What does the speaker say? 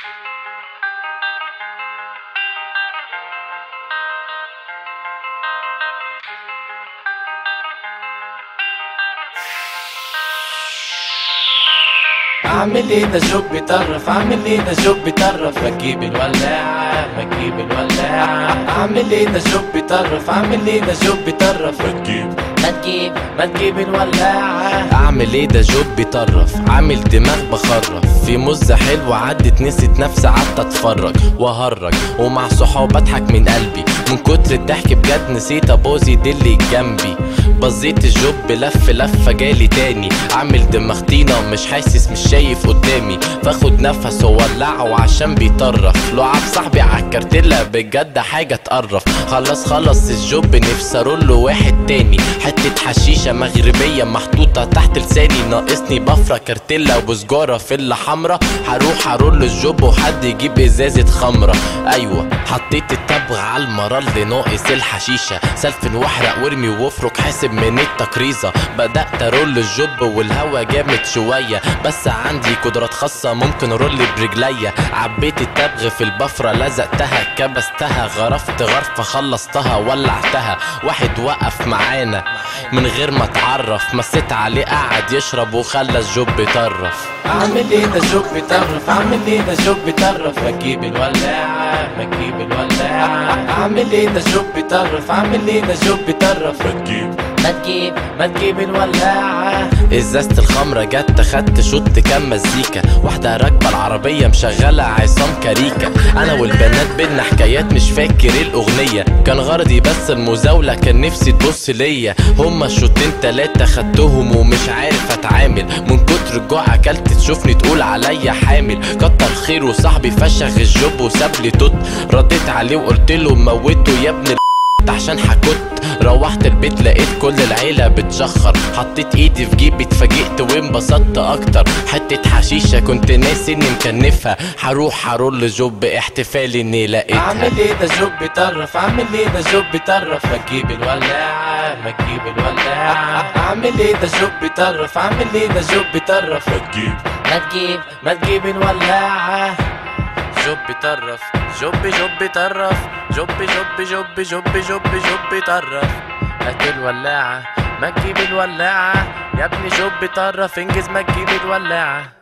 اعمل ايه ده جوب بيطرف اعمل ايه ده جوب بيطرف ما تجيب الولاعة ما تجيب الولاعة اعمل ايه ده جوب بيطرف اعمل ايه ده جوب بيطرف ما تجيب ما تجيب ما تجيب الولاعة اعمل ايه ده جوب بيطرف عامل دماغ بخرف في مزة حلوة عدت نسيت نفسي قعدت اتفرج واهرج ومع صحاب اضحك من قلبي من كتر الضحك بجد نسيت ابوزي دي اللي جنبي بزيت الجوب لف لفة جالي تاني عامل دماغ طينة مش حاسس مش شايف قدامي فاخد نفس وولعه عشان بيطرف لعب صاحبي عالكارتيلا بجد حاجة تقرف خلص خلص الجوب نفسي له واحد تاني حتة حشيشة مغربية محطوطة تحت لساني ناقصني بفرة كارتيلا وسجارة فيلا حمرا هروح ارول الجوب وحد يجيب ازازة خمرة ايوه حطيت التبغ على المرل ناقص الحشيشة سلفن واحرق وارمي وافرك حاسب من التكريزة بدأت ارول الجوب والهوا جامد شوية بس عندي قدرات خاصة ممكن ارول برجليا عبيت التبغ في البفرة لزقتها كبستها غرفت غرفة خلصتها ولعتها واحد وقف معانا من غير ما اتعرف مسيت عليه قعد يشرب وخلى الجوب يطرف اعمل ايه ده جوب بيطرف اعمل ايه ده جوب بيطرف ما تجيب الولاعة ما تجيب الولاعة اعمل ايه ده جوب بيطرف اعمل ايه ده جوب بيطرف ما تجيب ما تجيب ما تجيب الولاعة ازازة الخمرة جت خدت شوت كام مزيكا واحدة راكبة العربية مشغلة عصام كاريكا انا والبنات بينا حكايات مش فاكر ايه الاغنية كان غرضي بس المزاولة كان نفسي تبص ليا هما شوتين تلاتة خدتهم ومش عارف اتعامل من كتر الجوع اكلت تشوفني تقول عليا حامل كتر خيره صاحبي فشخ الجوب وساب لي توت رديت عليه وقلت له موته يا ابن عشان حكت روحت البيت لقيت كل العيلة بتشخر حطيت ايدي في جيبي اتفاجئت وانبسطت اكتر حتة حشيشة كنت ناسي اني مكنفها هروح هرول جوب احتفالي اني لقيتها اعمل ايه ده جوب بيطرف اعمل ايه ده جوب بيطرف ما تجيب الولاعة ما تجيب الولاعة اعمل ايه ده جوب بيطرف اعمل ايه ده جوب بيطرف ما تجيب ما تجيب ما تجيب الولاعة جوب بيطرف جوب جوب بيطرف جوب جوب جوب جوب جوب جوب بيطرف هات الولاعة ما تجيب الولاعة يا ابني جوب بيطرف انجز ما تجيب الولاعة